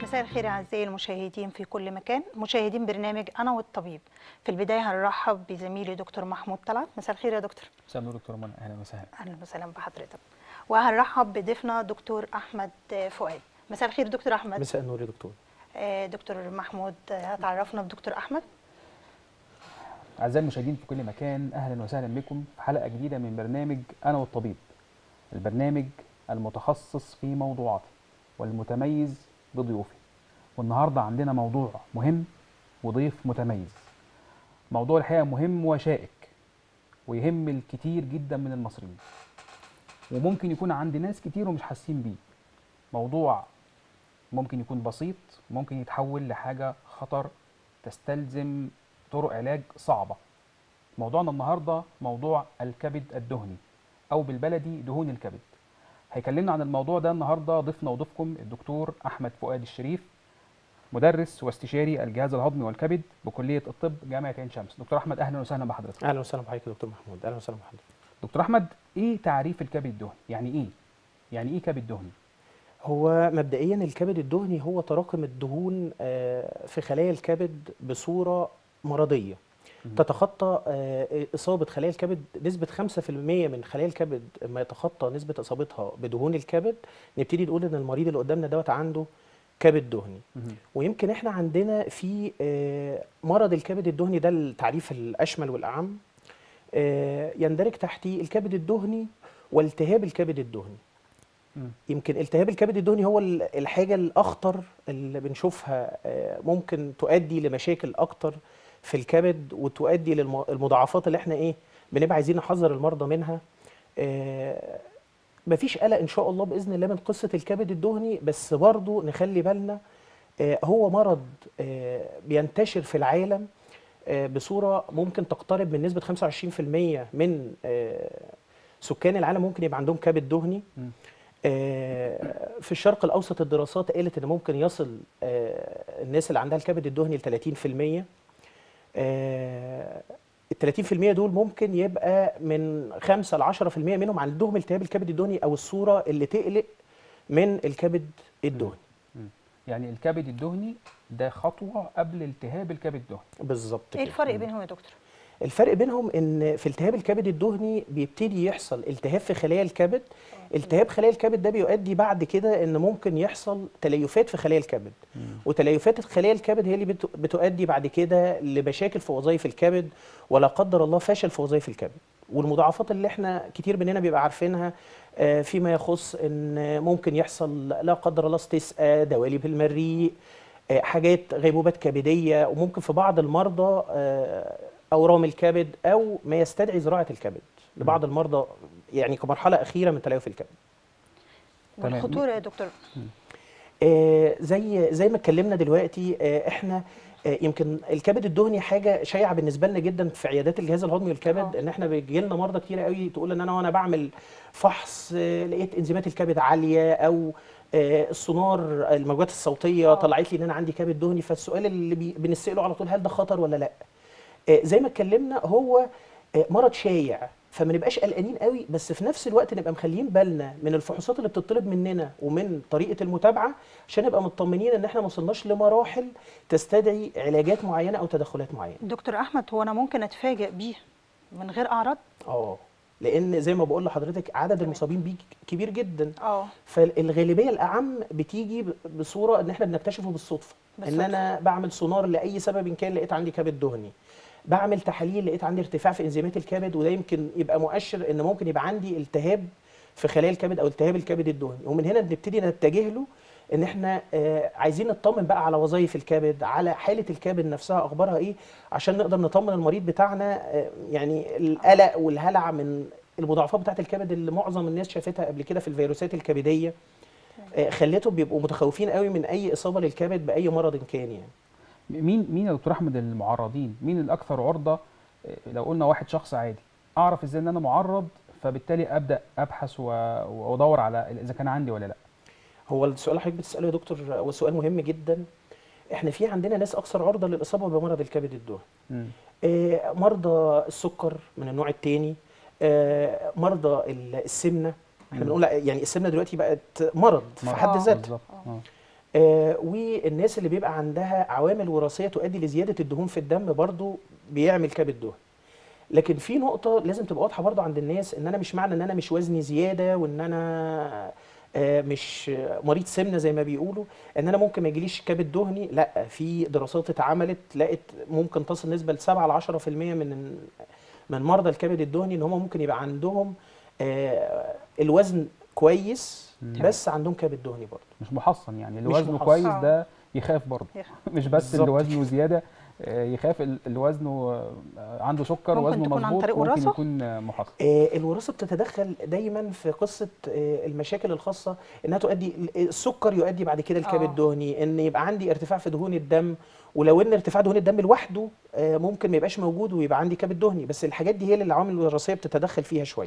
مساء الخير اعزائي المشاهدين في كل مكان مشاهدين برنامج انا والطبيب في البدايه هنرحب بزميلي دكتور محمود طلعت مساء الخير يا دكتور مساء النور دكتور منى اهلا وسهلا اهلا وسهلا بحضرتك وهنرحب بضيفنا دكتور احمد فؤاد مساء الخير دكتور احمد مساء النور يا دكتور آه، دكتور محمود آه، هتعرفنا بدكتور احمد اعزائي المشاهدين في كل مكان اهلا وسهلا بكم في حلقه جديده من برنامج انا والطبيب البرنامج المتخصص في موضوعاتي والمتميز بضيوفي والنهارده عندنا موضوع مهم وضيف متميز موضوع الحقيقه مهم وشائك ويهم الكثير جدا من المصريين وممكن يكون عند ناس كتير ومش حاسين بيه موضوع ممكن يكون بسيط ممكن يتحول لحاجه خطر تستلزم طرق علاج صعبة موضوعنا النهاردة موضوع الكبد الدهني أو بالبلدي دهون الكبد هيكلمنا عن الموضوع ده النهاردة ضيفنا وضيفكم الدكتور أحمد فؤاد الشريف مدرس واستشاري الجهاز الهضمي والكبد بكلية الطب جامعة عين شمس دكتور أحمد أهلا وسهلا بحضرتك اهلا وسهلا بحضرتك يا دكتور محمود اهلا وسهلا بحضرتك دكتور أحمد إيه تعريف الكبد الدهني يعني إيه يعني إيه كبد دهني هو مبدئيا الكبد الدهني هو تراكم الدهون آه، في خلايا الكبد بصوره مرضيه مم. تتخطى آه، اصابه خلايا الكبد نسبه 5% من خلايا الكبد ما يتخطى نسبه اصابتها بدهون الكبد نبتدي نقول ان المريض اللي قدامنا دوت عنده كبد دهني مهم. ويمكن احنا عندنا في آه، مرض الكبد الدهني ده التعريف الاشمل والاعم آه، يندرج تحتيه الكبد الدهني والتهاب الكبد الدهني مم. يمكن التهاب الكبد الدهني هو ال- الحاجه الاخطر اللي بنشوفها آه، ممكن تؤدي لمشاكل اكتر في الكبد وتؤدي للمضاعفات اللي احنا ايه بنبقى عايزين نحذر المرضى منها آه، مفيش قلق ان شاء الله باذن الله من قصه الكبد الدهني بس برضو نخلي بالنا آه، هو مرض آه، بينتشر في العالم آه، بصوره ممكن تقترب من نسبه 25% من آه، سكان العالم ممكن يبقى عندهم كبد دهني مم. آه، في الشرق الاوسط الدراسات قالت ان ممكن يصل آه، الناس اللي عندها الكبد الدهني ل 30% آه، ال 30% دول ممكن يبقى من 5 ل 10% منهم عندهم التهاب الكبد الدهني او الصوره اللي تقلق من الكبد الدهني مم. يعني الكبد الدهني ده خطوة قبل التهاب الكبد الدهني بالظبط ايه كده الفرق بينهم يا دكتور الفرق بينهم ان في التهاب الكبد الدهني بيبتدي يحصل التهاب في خلايا الكبد التهاب خلايا الكبد ده بيؤدي بعد كده ان ممكن يحصل تليفات في خلايا الكبد وتليفات خلايا الكبد هي اللي بت- بتؤدي بعد كده لمشاكل في وظائف الكبد ولا قدر الله فشل في وظائف الكبد والمضاعفات اللي احنا كتير مننا بيبقى عارفينها آه، فيما يخص ان ممكن يحصل لا قدر الله استسقاء دواليب المريء آه، حاجات غيبوبات كبديه وممكن في بعض المرضى آه، اورام الكبد او ما يستدعي زراعه الكبد لبعض المرضى يعني كمرحله اخيره من تليف الكبد تمام. والخطوره يا دكتور آه، زي زي ما اتكلمنا دلوقتي آه، احنا آه، يمكن الكبد الدهني حاجه شائعه بالنسبه لنا جدا في عيادات الجهاز الهضمي والكبد آه. ان احنا بيجي لنا مرضى كتير قوي تقول ان انا وانا بعمل فحص آه، لقيت انزيمات الكبد عاليه او آه، السونار الموجات الصوتيه آه. طلعت لي ان انا عندي كبد دهني فالسؤال اللي بي- بنساله على طول هل ده خطر ولا لا آه، زي ما اتكلمنا هو آه، مرض شايع فما نبقاش قلقانين قوي بس في نفس الوقت نبقى مخليين بالنا من الفحوصات اللي بتطلب مننا ومن طريقه المتابعه عشان نبقى مطمنين ان احنا ما وصلناش لمراحل تستدعي علاجات معينه او تدخلات معينه. دكتور احمد هو انا ممكن اتفاجئ بيه من غير اعراض اه لان زي ما بقول لحضرتك عدد المصابين بيه كبير جدا اه فالغالبيه الاعم بتيجي ب- بصوره ان احنا بنكتشفه بالصدفه ان بالصدفة. انا بعمل سونار لاي سبب إن كان لقيت عندي كبد دهني بعمل تحاليل لقيت عندي ارتفاع في انزيمات الكبد وده يمكن يبقى مؤشر ان ممكن يبقى عندي التهاب في خلايا الكبد او التهاب الكبد الدهني ومن هنا بنبتدي نتجه له ان احنا آه، عايزين نطمن بقى على وظائف الكبد على حاله الكبد نفسها اخبارها ايه عشان نقدر نطمن المريض بتاعنا آه، يعني القلق والهلع من المضاعفات بتاعه الكبد اللي معظم الناس شافتها قبل كده في الفيروسات الكبديه آه، خلتهم بيبقوا متخوفين قوي من اي اصابه للكبد باي مرض كان يعني مين مين يا دكتور احمد المعرضين مين الاكثر عرضه إيه، لو قلنا واحد شخص عادي اعرف ازاي ان انا معرض فبالتالي ابدا ابحث و- وادور على اذا كان عندي ولا لا هو السؤال اللي حضرتك بتساله يا دكتور هو سؤال مهم جدا احنا في عندنا ناس اكثر عرضه للاصابه بمرض الكبد الدهني مم. آه، مرضى السكر من النوع الثاني مرضى ال- السمنه احنا مم. بنقول يعني السمنه دلوقتي بقت مرض في حد مرض. ذاتها بالظبط آه. آه والناس اللي بيبقى عندها عوامل وراثيه تؤدي لزياده الدهون في الدم برضو بيعمل كبد دهني لكن في نقطه لازم تبقى واضحه برضو عند الناس ان انا مش معنى ان انا مش وزني زياده وان انا آه، مش مريض سمنه زي ما بيقولوا ان انا ممكن ما يجيليش كبد دهني لا في دراسات اتعملت لقت ممكن تصل نسبه ل 7 ل 10% من من مرضى الكبد الدهني ان هم ممكن يبقى عندهم آه، الوزن كويس مم. بس عندهم كبد دهني برضه مش محصن يعني اللي مش وزنه محصن. كويس آه. ده يخاف برضه مش بس اللي بالظبط. وزنه زياده آه، يخاف ال- اللي وزنه آه، عنده سكر ممكن وزنه تكون عن مظبوط طريق ممكن وراثة؟ يكون آه، محصن آه، الوراثه بتتدخل دايما في قصه آه، المشاكل الخاصه انها تؤدي السكر يؤدي بعد كده الكبد آه. الدهني ان يبقى عندي ارتفاع في دهون الدم ولو ان ارتفاع دهون الدم لوحده آه، ممكن ما يبقاش موجود ويبقى عندي كبد دهني بس الحاجات دي هي اللي العوامل الوراثيه بتتدخل فيها شويه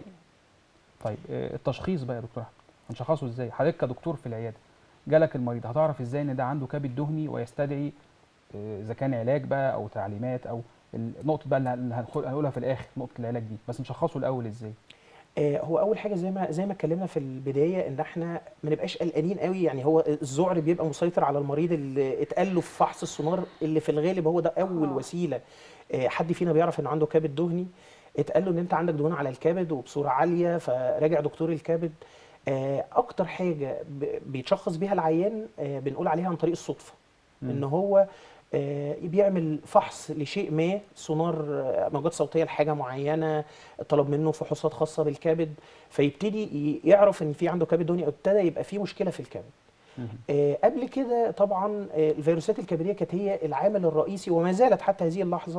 طيب آه، التشخيص بقى يا دكتور احمد هنشخصه ازاي حضرتك كدكتور في العياده جالك المريض هتعرف ازاي ان ده عنده كبد دهني ويستدعي آه، اذا كان علاج بقى او تعليمات او النقطه بقى اللي هن- هنخل- هنقولها في الاخر نقطه العلاج دي بس نشخصه الاول ازاي آه، هو اول حاجه زي ما زي ما اتكلمنا في البدايه ان احنا ما نبقاش قلقانين قوي يعني هو الذعر بيبقى مسيطر على المريض اللي اتقال له في فحص السونار اللي في الغالب هو ده اول آه. وسيله آه، حد فينا بيعرف ان عنده كبد دهني اتقال له ان انت عندك دهون على الكبد وبصوره عاليه فراجع دكتور الكبد آه، اكتر حاجه ب- بيتشخص بيها العيان آه، بنقول عليها عن طريق الصدفه مم. ان هو آه، بيعمل فحص لشيء ما سونار آه، موجات صوتيه لحاجه معينه طلب منه فحوصات خاصه بالكبد فيبتدي ي- يعرف ان في عنده كبد دهني او ابتدى يبقى في مشكله في الكبد مم. آه، قبل كده طبعا آه، الفيروسات الكبديه كانت هي العامل الرئيسي وما زالت حتى هذه اللحظه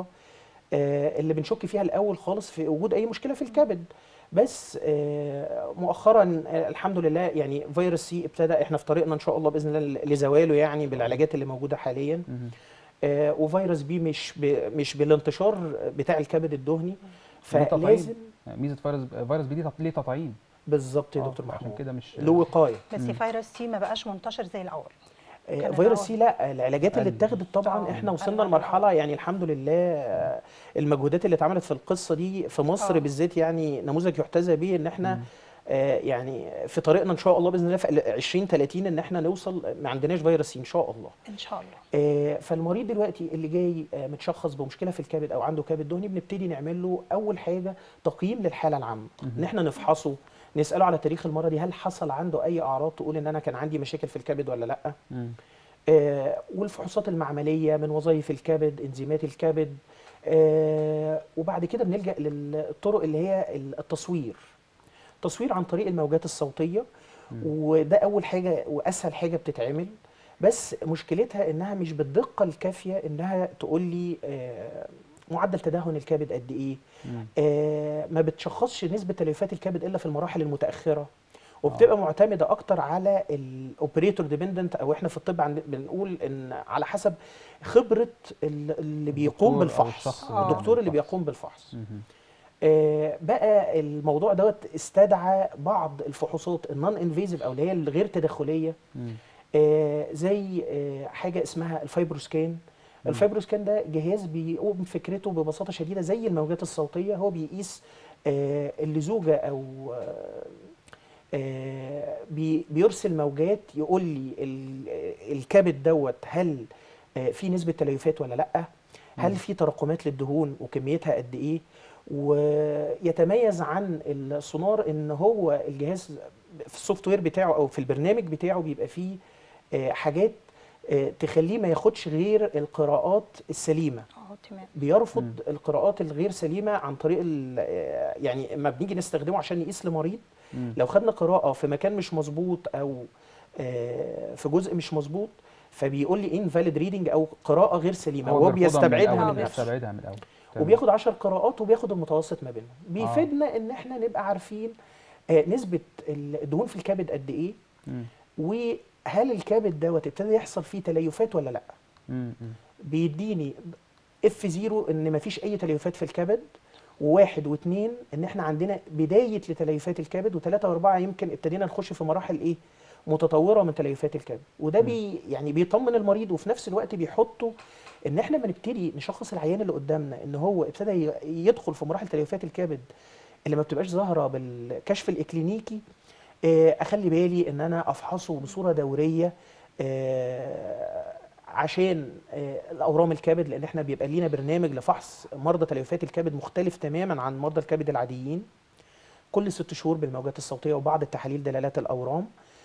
آه، اللي بنشك فيها الاول خالص في وجود اي مشكله في الكبد بس آه، مؤخرا آه، الحمد لله يعني فيروس سي ابتدى احنا في طريقنا ان شاء الله باذن الله لزواله يعني بالعلاجات اللي موجوده حاليا مم. آه، وفيروس بي مش ب... مش بالانتشار بتاع الكبد الدهني ليه تطعيم؟ فلازم ميزه فيروس فيروس بي دي تط- ليه تطعيم بالظبط يا آه، دكتور عشان محمود كده مش له وقايه بس مم. فيروس سي ما بقاش منتشر زي الاول آه، كان فيروس الأول. سي لا العلاجات اللي قل. اتاخدت طبعا آه، احنا قل وصلنا عن لمرحله الأول. يعني الحمد لله آه، المجهودات اللي اتعملت في القصه دي في مصر آه. بالذات يعني نموذج يحتذى به ان احنا مم. آه، يعني في طريقنا ان شاء الله باذن الله في 2030 ان احنا نوصل ما عندناش فيروس سي ان شاء الله ان شاء الله آه، فالمريض دلوقتي اللي جاي آه، متشخص بمشكله في الكبد او عنده كبد دهني بنبتدي نعمل له اول حاجه تقييم للحاله العامه ان احنا نفحصه نساله على تاريخ المرضي هل حصل عنده اي اعراض تقول ان انا كان عندي مشاكل في الكبد ولا لا مم. آه، والفحوصات المعمليه من وظائف الكبد انزيمات الكبد آه، وبعد كده بنلجا للطرق اللي هي التصوير تصوير عن طريق الموجات الصوتيه وده اول حاجه واسهل حاجه بتتعمل بس مشكلتها انها مش بالدقه الكافيه انها تقول لي آه، معدل تدهن الكبد قد ايه مم. آه، ما بتشخصش نسبه تليفات الكبد الا في المراحل المتاخره وبتبقى معتمده اكتر على الاوبريتور ديبندنت او احنا في الطب عند بنقول ان على حسب خبره ال- اللي بيقوم الدكتور أو بالفحص الشخص اللي الدكتور اللي بالفحص. بيقوم بالفحص مم. آه، بقى الموضوع دوت استدعى بعض الفحوصات النون انفيزيف او اللي هي الغير تدخليه مم. آه، زي آه، حاجه اسمها الفايبروسكان الفايبروسكان ده جهاز بيقوم فكرته ببساطه شديده زي الموجات الصوتيه هو بيقيس آه، اللزوجه او آه، آه، بي- بيرسل موجات يقول لي ال- الكبد دوت هل آه، في نسبه تليفات ولا لا هل في تراكمات للدهون وكميتها قد ايه ويتميز عن السونار ان هو الجهاز في السوفت وير بتاعه او في البرنامج بتاعه بيبقى فيه آه، حاجات آه، تخليه ما ياخدش غير القراءات السليمه اه تمام بيرفض مم. القراءات الغير سليمه عن طريق ال- آه، يعني اما بنيجي نستخدمه عشان نقيس لمريض مم. لو خدنا قراءه في مكان مش مظبوط او آه، في جزء مش مظبوط فبيقول لي invalid reading او قراءه غير سليمه وهو بيرفضها من بيستبعدها الأول، من نفسه بيستبعدها من الاول تمام. وبياخد 10 قراءات وبياخد المتوسط ما بينهم بيفيدنا ان احنا نبقى عارفين آه، نسبه الدهون في الكبد قد ايه مم. وهل الكبد دوت ابتدى يحصل فيه تليفات ولا لا مم. مم. بيديني اف زيرو ان مفيش اي تليفات في الكبد وواحد واثنين ان احنا عندنا بدايه لتليفات الكبد وثلاثه واربعه يمكن ابتدينا نخش في مراحل ايه متطوره من تليفات الكبد وده بي يعني بيطمن المريض وفي نفس الوقت بيحطه ان احنا ما نبتدي نشخص العيان اللي قدامنا ان هو ابتدى ي- يدخل في مراحل تليفات الكبد اللي ما بتبقاش ظاهره بالكشف الاكلينيكي آه، اخلي بالي ان انا افحصه بصوره دوريه آه، عشان آه، الاورام الكبد لان احنا بيبقى لينا برنامج لفحص مرضى تليفات الكبد مختلف تماما عن مرضى الكبد العاديين كل ست شهور بالموجات الصوتيه وبعض التحاليل دلالات الاورام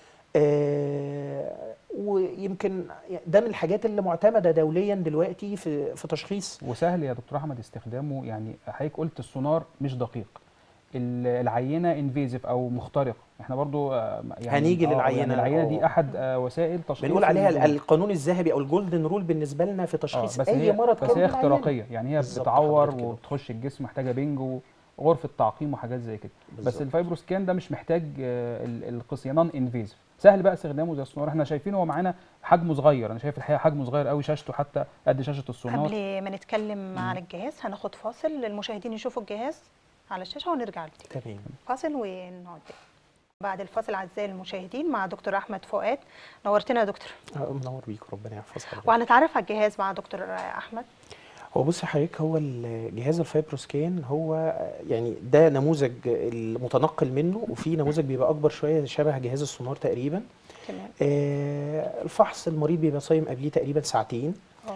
آه، ويمكن ده من الحاجات اللي معتمده دوليا دلوقتي في في تشخيص وسهل يا دكتور احمد استخدامه يعني حضرتك قلت السونار مش دقيق ال- العينه انفيزيف او مخترقه احنا برضو آه، يعني هنيجي آه، للعينة، يعني العينه دي آه. احد آه، وسائل تشخيص بنقول عليها ال- النزول. القانون الذهبي او الجولدن رول بالنسبه لنا في اه تشخيص بس اي هي مرض بس كبد هي بالعيان. اختراقيه يعني هي بالظبط بتعور حضرتك كده. وتخش الجسم محتاجه بنج وغرفه تعقيم وحاجات زي كده بس بالظبط. الفايبروسكان ده مش محتاج آه، ال- القصيانان انفيزيف سهل بقى استخدامه زي السونار احنا شايفين هو معانا حجمه صغير انا شايف الحقيقه حجمه صغير قوي شاشته حتى قد شاشه السونار قبل ما نتكلم عن الجهاز هناخد فاصل للمشاهدين يشوفوا الجهاز على الشاشه ونرجع له تاني تمام فاصل ونقعد تاني. بعد الفاصل اعزائي المشاهدين مع دكتور احمد فؤاد نورتنا يا دكتور آه، منور بيك ربنا يحفظ حضرتك وهنتعرف على الجهاز مع دكتور احمد هو بص حضرتك هو ال- جهاز الفايبروسكان هو يعني ده نموذج المتنقل منه وفي نموذج بيبقى اكبر شويه شبه جهاز السونار تقريبا تمام آه الفحص المريض بيبقى صايم قبليه تقريبا ساعتين اه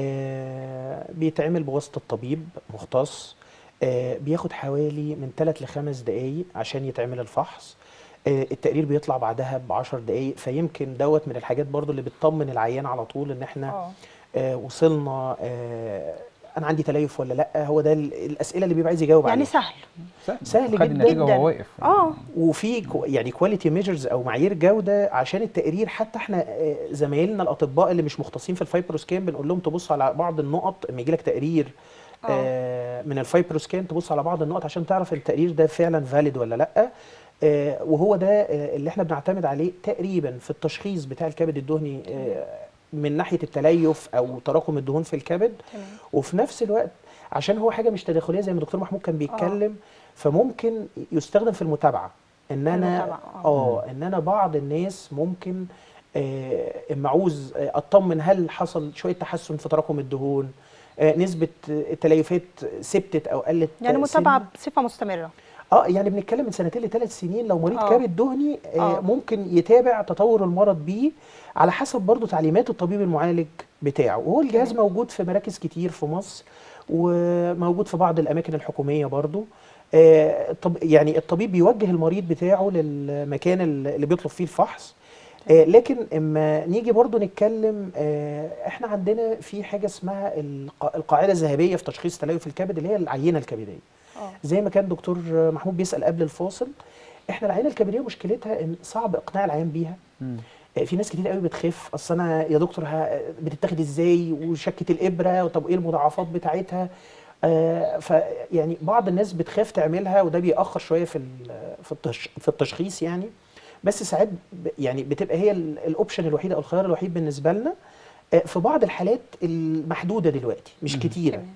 آه بيتعمل بواسطه الطبيب مختص آه بياخد حوالي من 3 ل 5 دقائق عشان يتعمل الفحص آه التقرير بيطلع بعدها ب 10 دقائق فيمكن دوت من الحاجات برضو اللي بتطمن العيان على طول ان احنا اه آه وصلنا آه انا عندي تليف ولا لا هو ده ال- الاسئله اللي بيبقى عايز يجاوب يعني عليها سهل سهل خد جدا النتيجه جداً. وهو واقف اه وفي كو- يعني كواليتي ميجرز او معايير جوده عشان التقرير حتى احنا آه، زمايلنا الاطباء اللي مش مختصين في الفايبروسكان بنقول لهم تبصوا على بعض النقط لما يجي لك تقرير آه. آه، من الفايبروسكان تبص على بعض النقط عشان تعرف التقرير ده فعلا فاليد ولا لا آه، وهو ده آه، اللي احنا بنعتمد عليه تقريبا في التشخيص بتاع الكبد الدهني آه، من ناحيه التليف او تراكم الدهون في الكبد تمام وفي نفس الوقت عشان هو حاجه مش تداخليه زي ما دكتور محمود كان بيتكلم فممكن يستخدم في المتابعه ان انا المتابعة، آه. اه ان انا بعض الناس ممكن آه، اما عاوز آه، اطمن هل حصل شويه تحسن في تراكم الدهون آه، نسبه التليفات ثبتت او قلت يعني سن- متابعه بصفه مستمره اه يعني بنتكلم من سنتين لثلاث سنين لو مريض آه. كبد دهني آه آه. ممكن يتابع تطور المرض بيه على حسب برضو تعليمات الطبيب المعالج بتاعه وهو الجهاز تمام. موجود في مراكز كتير في مصر وموجود في بعض الاماكن الحكوميه برضو آه طب يعني الطبيب بيوجه المريض بتاعه للمكان اللي بيطلب فيه الفحص آه لكن اما نيجي برضو نتكلم آه احنا عندنا في حاجه اسمها الق- القاعده الذهبيه في تشخيص تليف الكبد اللي هي العينه الكبديه اه زي ما كان دكتور محمود بيسأل قبل الفاصل احنا العينه الكبديه مشكلتها ان صعب اقناع العيان بيها مم. آه، في ناس كتير قوي بتخاف اصل انا يا دكتور ها بتتاخد ازاي وشكه الابره وطب ايه المضاعفات بتاعتها آه فيعني بعض الناس بتخاف تعملها وده بيأخر شويه في ال- في التش في التشخيص يعني بس ساعات ب- يعني بتبقى هي ال- الاوبشن الوحيد او الخيار الوحيد بالنسبه لنا آه، في بعض الحالات المحدوده دلوقتي مش مم. كتيره تمام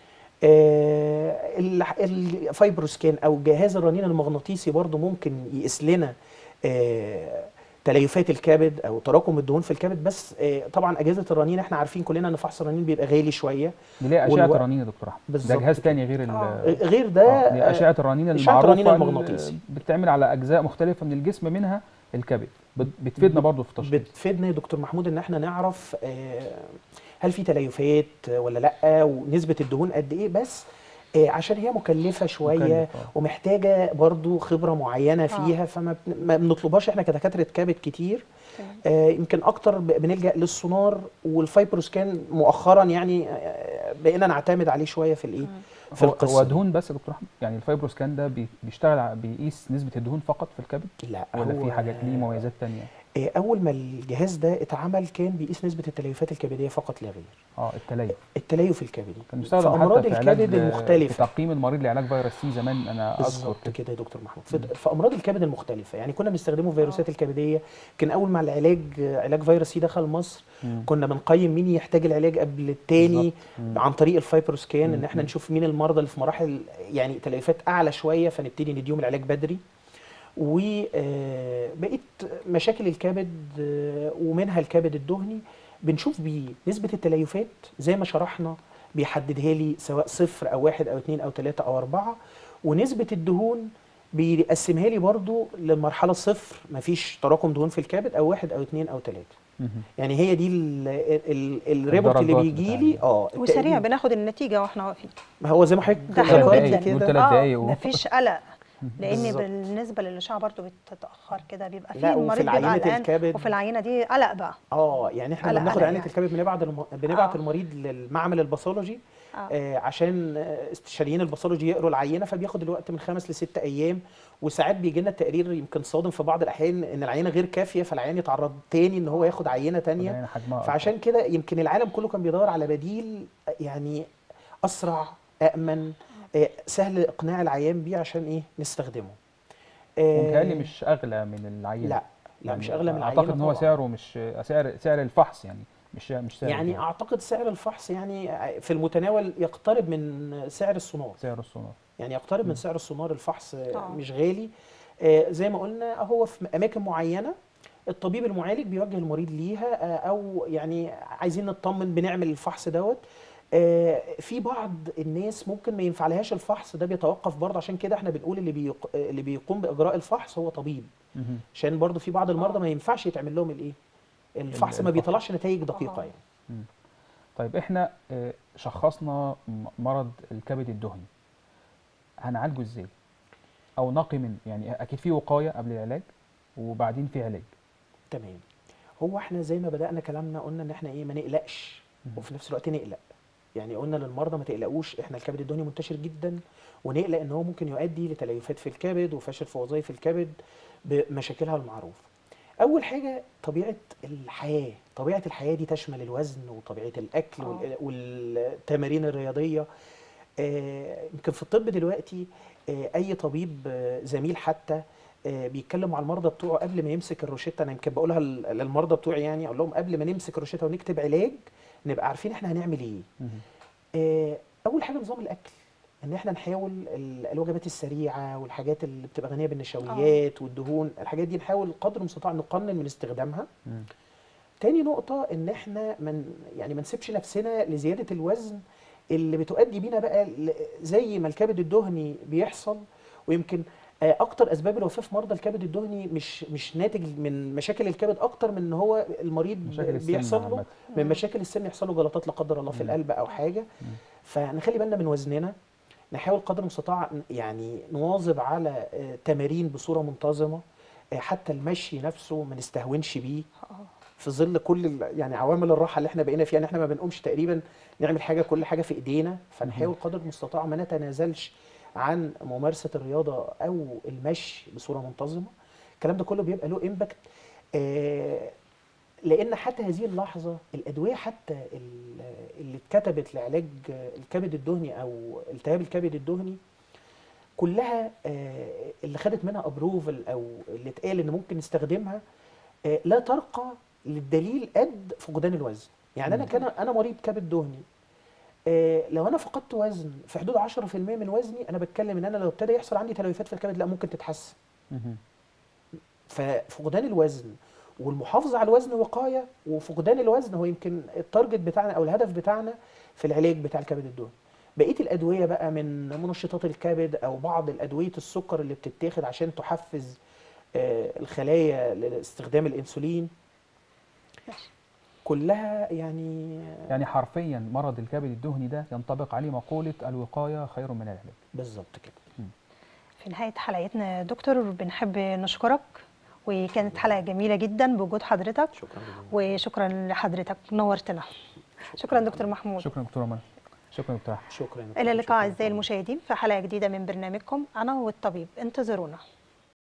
آه، الح- الفايبروسكان او جهاز الرنين المغناطيسي برضو ممكن يقيس لنا آه، تليفات الكبد او تراكم الدهون في الكبد بس آه، طبعا اجهزه الرنين احنا عارفين كلنا ان فحص الرنين بيبقى غالي شويه دي ليه اشعه والوقت. الرنين يا دكتور احمد ده بالظبط جهاز كده. تاني غير ال آه. آه، غير ده آه، دي آه، اشعه الرنين أشعة الرنين المعروفه المغناطيسي. اللي بتعمل على اجزاء مختلفه من الجسم منها الكبد بت- بتفيدنا برضو في التشخيص بتفيدنا يا دكتور محمود ان احنا نعرف آه، هل في تليفات ولا لا ونسبه الدهون قد ايه بس آه، عشان هي مكلفه شويه مكلف، آه. ومحتاجه برضو خبره معينه فيها فما بن- ما بنطلبهاش احنا كدكاتره كبد كتير تمام آه، يمكن اكتر ب- بنلجا للسونار والفايبروسكان مؤخرا يعني آه، بقينا نعتمد عليه شويه في الايه في هو, القصه هو دي. دهون بس يا دكتور احمد يعني الفايبروسكان ده بي- بيشتغل ع- بيقيس نسبه الدهون فقط في الكبد لا ولا هو في حاجات ليه مميزات تانية آه، اول ما الجهاز ده اتعمل كان بيقيس نسبه التليفات الكبديه فقط لا غير اه التليف التليف الكبدي كان في بيستخدم امراض حتى في علاج الكبد في المختلفه تقييم المريض لعلاج فيروس سي زمان انا اذكر بالظبط كده كده يا دكتور محمود مم. في, في امراض الكبد المختلفه يعني كنا بنستخدمه في فيروسات الكبديه كان اول ما العلاج علاج فيروس سي دخل مصر مم. كنا بنقيم مين يحتاج العلاج قبل التاني بالظبط. مم. عن طريق الفايبروسكان ان مم. احنا مم. نشوف مين المرضى اللي في مراحل يعني تليفات اعلى شويه فنبتدي نديهم العلاج بدري وبقيت مشاكل الكبد آه، ومنها الكبد الدهني بنشوف بيه نسبة التليفات زي ما شرحنا بيحددها لي سواء صفر أو واحد أو اتنين أو تلاتة أو أربعة ونسبة الدهون بيقسمها لي برضو للمرحلة صفر مفيش تراكم دهون في الكبد أو واحد أو اتنين أو تلاتة مهم. يعني هي دي ال- ال- الريبورت اللي الدرجات بيجي بتاع لي ال- اه وسريع التقديم. بناخد النتيجه واحنا واقفين ما هو زي ما حضرتك ده حلو ذكرت جدا. دقايق، كده ثلاث اه دقايق و- مفيش قلق لان بالظبط. بالنسبه للاشعه برضو بتتاخر كده بيبقى لا، فيه وفي المريض بيبقى العينة قلقان الكبد- وفي العينه دي قلق بقى اه يعني احنا قلق لما بناخد قلق عينه يعني. الكبد بنبعت الم... بنبعت آه. المريض للمعمل الباثولوجي آه. آه عشان آه، استشاريين الباثولوجي يقروا العينه فبياخد الوقت من خمس لست ايام وساعات بيجي لنا التقرير يمكن صادم في بعض الاحيان ان العينه غير كافيه فالعيان يتعرض تاني ان هو ياخد عينه تانية يعني حجمها أكبر. فعشان كده يمكن العالم كله كان بيدور على بديل يعني اسرع امن آه، سهل اقناع العيان بيه عشان ايه نستخدمه آه، ومتهيألي مش اغلى من العينه لا لا مش اغلى من اعتقد العينة ان هو طبعاً. سعره مش سعر سعر الفحص يعني مش مش سعر يعني الدواء. اعتقد سعر الفحص يعني في المتناول يقترب من سعر السونار سعر السونار يعني يقترب من سعر السونار الفحص آه. مش غالي آه، زي ما قلنا هو في اماكن معينه الطبيب المعالج بيوجه المريض ليها آه، او يعني عايزين نطمن بنعمل الفحص دوت آه، في بعض الناس ممكن ما ينفعلهاش الفحص ده بيتوقف برضه عشان كده احنا بنقول اللي بيق... اللي بيقوم باجراء الفحص هو طبيب مهم. عشان برضه في بعض المرضى ما ينفعش يتعمل لهم الايه الفحص ما الفحص. بيطلعش نتائج دقيقه آه. يعني طيب احنا آه، شخصنا م- مرض الكبد الدهني هنعالجه ازاي او نقي من يعني اكيد في وقايه قبل العلاج وبعدين في علاج تمام هو احنا زي ما بدأنا كلامنا قلنا ان احنا ايه ما نقلقش مهم. وفي نفس الوقت نقلق يعني قلنا للمرضى ما تقلقوش احنا الكبد الدهني منتشر جدا ونقلق ان هو ممكن يؤدي لتليفات في الكبد وفشل في وظائف الكبد بمشاكلها المعروفه اول حاجه طبيعه الحياه طبيعه الحياه دي تشمل الوزن وطبيعه الاكل آه. وال- والتمارين الرياضيه آه، يمكن في الطب دلوقتي آه، اي طبيب آه، زميل حتى آه، بيتكلم مع المرضى بتوعه قبل ما يمسك الروشته انا يمكن بقولها لل- للمرضى بتوعي يعني اقول لهم قبل ما نمسك الروشته ونكتب علاج نبقى عارفين احنا هنعمل ايه مهم. آه، اول حاجه نظام الاكل ان احنا نحاول ال- الوجبات السريعه والحاجات اللي بتبقى غنيه بالنشويات والدهون الحاجات دي نحاول قدر المستطاع نقنن من استخدامها مم. تاني نقطة إن إحنا من يعني ما نسيبش نفسنا لزيادة الوزن اللي بتؤدي بينا بقى ل- زي ما الكبد الدهني بيحصل ويمكن آه، أكتر أسباب الوفاة في مرضى الكبد الدهني مش مش ناتج من مشاكل الكبد أكتر من إن هو المريض مشاكل السن بيحصل له عامة. من مشاكل السن يحصل له جلطات لا قدر الله في مم. القلب أو حاجة فنخلي بالنا من وزننا نحاول قدر المستطاع يعني نواظب على آه، تمارين بصورة منتظمة آه، حتى المشي نفسه ما نستهونش بيه آه. في ظل كل ال- يعني عوامل الراحه اللي احنا بقينا فيها ان احنا ما بنقومش تقريبا نعمل حاجه كل حاجه في ايدينا فنحاول قدر المستطاع ما نتنازلش عن ممارسه الرياضه او المشي بصوره منتظمه الكلام ده كله بيبقى له امباكت آه لان حتى هذه اللحظه الادويه حتى ال- اللي اتكتبت لعلاج الكبد الدهني او التهاب الكبد الدهني كلها آه، اللي خدت منها ابروفل او اللي اتقال ان ممكن نستخدمها آه، لا ترقى للدليل قد فقدان الوزن يعني انا مم. كان انا مريض كبد دهني آه، لو انا فقدت وزن في حدود 10% من وزني انا بتكلم ان انا لو ابتدى يحصل عندي تلوثات في الكبد لا ممكن تتحسن مهم. ففقدان الوزن والمحافظه على الوزن وقايه وفقدان الوزن هو يمكن التارجت بتاعنا او الهدف بتاعنا في العلاج بتاع الكبد الدهني بقيه الادويه بقى من منشطات الكبد او بعض الادويه السكر اللي بتتاخد عشان تحفز آه، الخلايا لاستخدام الانسولين ماشي. كلها يعني يعني حرفيا مرض الكبد الدهني ده ينطبق عليه مقوله الوقايه خير من العلاج بالظبط كده في نهاية حلقتنا يا دكتور بنحب نشكرك وكانت حلقة جميلة جدا بوجود حضرتك شكرا جزيلا وشكرا لحضرتك نورتنا شكرا دكتور محمود شكرا دكتوره منى شكرا دكتور أحمد. شكرا إلى اللقاء شكراً. أعزائي المشاهدين في حلقة جديدة من برنامجكم أنا والطبيب انتظرونا